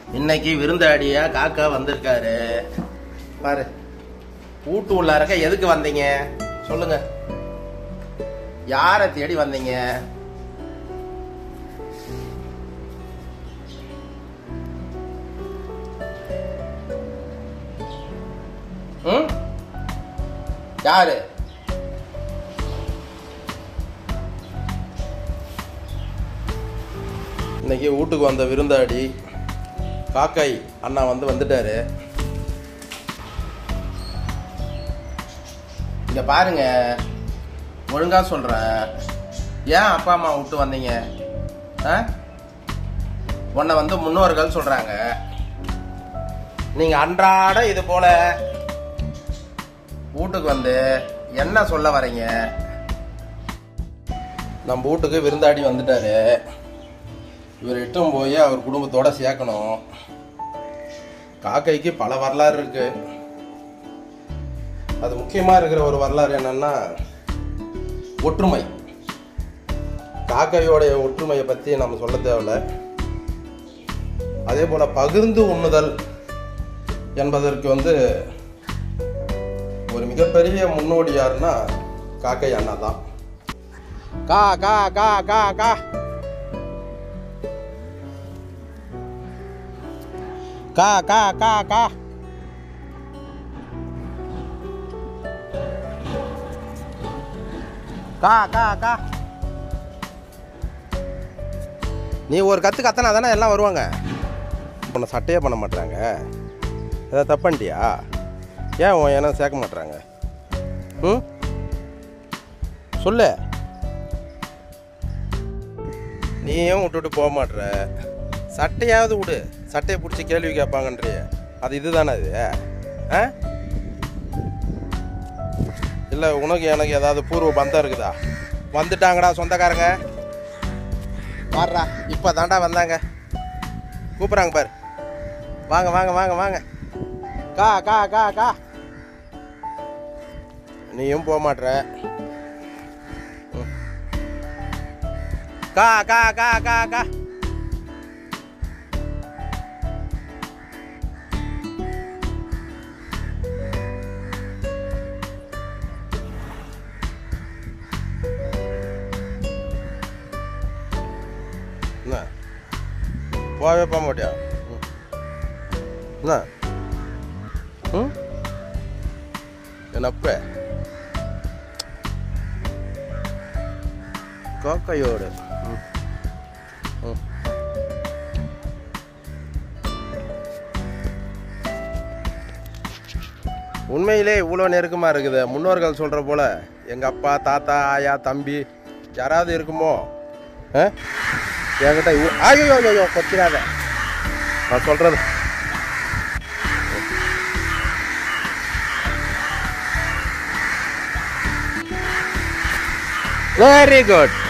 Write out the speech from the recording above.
இன்னைக்கு விருந்தாடியா காக்கா வந்திருக்காரு பாரு வீட்டு உள்ளாரக்க எதுக்கு வந்தீங்க சொல்லுங்க யாரை தேடி வந்தீங்க ம்? யாரு இன்னைக்கு வீட்டுக்கு வந்த விருந்தாடி காக்காய் அண்ணா வந்து வந்துட்டாரு இங்க பாருங்க ஒழுங்கா சொல்றேன் ஏன் அப்பா அம்மா விட்டு வந்தீங்க ஆ? உன்னை வந்து முன்னோர்கள் சொல்றாங்க நீங்க அன்றாட இது போல வீட்டுக்கு வந்து என்ன சொல்ல வரீங்க நம்ம வீட்டுக்கு விருந்தாடி வந்துட்டாரு இவர் இட்டும் போய் அவர் குடும்பத்தோட சேர்க்கணும் காக்கைக்கு பல வரலாறு இருக்கு அது முக்கியமா இருக்கிற ஒரு வரலாறு என்னன்னா ஒற்றுமை காக்கையோடைய ஒற்றுமையை பத்தி நம்ம சொல்ல தேவையில்ல அதே போல பகிர்ந்து உண்ணுதல் என்பதற்கு வந்து ஒரு மிகப்பெரிய முன்னோடி யாருன்னா காக்கை அண்ணா தான் கா கா கா கா கா கா கா கா கா கா கா கா நீ ஒரு கத்து கத்தனா தானே எல்லாம் வருவாங்க உன்னை சட்டையே பண்ண மாட்டாங்க ஏதாவது தப்பண்டியா ஏன் உன் ஏன்னா சேர்க்க மாட்றாங்க ம் சொல்லு நீயும் விட்டுட்டு போக மாட்ற சட்டையாவது விடு சட்டையை பிடிச்சி கேள்வி கேட்பாங்கன்றிய அது இதுதானே அது ஆ இல்லை உனக்கு எனக்கு ஏதாவது பூர்வ பந்தம் இருக்குதா வந்துட்டாங்கடா சொந்தக்காரங்க வாடுறா இப்போ தாண்டா வந்தாங்க கூப்பிட்றாங்க பாரு வாங்க வாங்க வாங்க வாங்க கா கா கா கா நீயும் போக மாட்ற ம். கா கா கா கா கா என்ன போகவே போக மாட்டியா ம். என்ன ம் என்னப்ப காக்கையோடு ம். ம். உண்மையிலே இவ்வளோ நெருக்கமாக இருக்குது முன்னோர்கள் சொல்கிற போல எங்கள் அப்பா தாத்தா ஆயா தம்பி யாராவது இருக்குமோ ஆ என்கிட்ட இவ்வளோ ஐயோ ஐயோ கொத்திராத நான் சொல்கிறது வெரி குட்